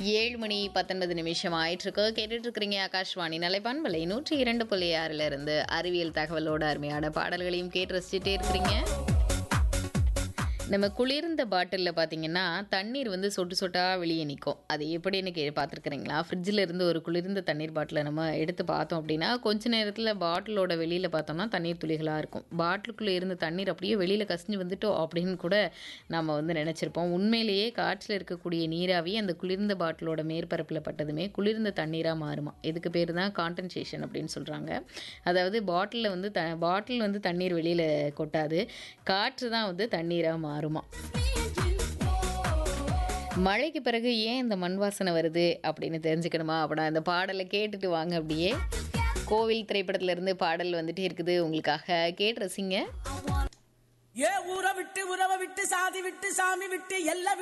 ஏழு மணி பத்தொன்பது நிமிஷம் ஆயிட்டிருக்கு கேட்டுட்டு இருக்கிறீங்க ஆகாஷ்வாணி நிலைப்பான்பலை நூற்றி இரண்டு புள்ளி ஆறுல இருந்து அறிவியல் தகவலோட அருமையான பாடல்களையும் கேட்டு ரசிச்சுட்டே இருக்கிறீங்க நம்ம குளிர்ந்த பாட்டிலில் பார்த்தீங்கன்னா தண்ணீர் வந்து சொட்டு சொட்டாக வெளியே நிற்கும் அது எப்படின்னு கே பார்த்துருக்குறீங்களா ஃப்ரிட்ஜில் இருந்து ஒரு குளிர்ந்த தண்ணீர் பாட்டிலை நம்ம எடுத்து பார்த்தோம் அப்படின்னா கொஞ்ச நேரத்தில் பாட்டிலோட வெளியில் பார்த்தோம்னா தண்ணீர் துளிகளாக இருக்கும் பாட்டிலுக்குள்ளே இருந்த தண்ணீர் அப்படியே வெளியில் கசிஞ்சு வந்துட்டோம் அப்படின்னு கூட நம்ம வந்து நினச்சிருப்போம் உண்மையிலேயே காற்றில் இருக்கக்கூடிய நீராவி அந்த குளிர்ந்த பாட்டிலோட மேற்பரப்பில் பட்டதுமே குளிர்ந்த தண்ணீராக மாறுமா இதுக்கு பேர் தான் கான்டன்சேஷன் அப்படின்னு சொல்கிறாங்க அதாவது பாட்டிலில் வந்து த பாட்டில் வந்து தண்ணீர் வெளியில் கொட்டாது காற்று தான் வந்து தண்ணீராக மாறுமா மழைக்கு பிறகு ஏன் இந்த மண் வாசனை வருது அப்படின்னு தெரிஞ்சுக்கணுமா அப்படின்னா இந்த பாடலை கேட்டுட்டு வாங்க அப்படியே கோவில் திரைப்படத்துல இருந்து பாடல் வந்துட்டே இருக்குது உங்களுக்காக கேட்டு ரசிங்க ஏ ஊரை விட்டு உறவை விட்டு சாதி விட்டு சாமி விட்டு எல்லாம்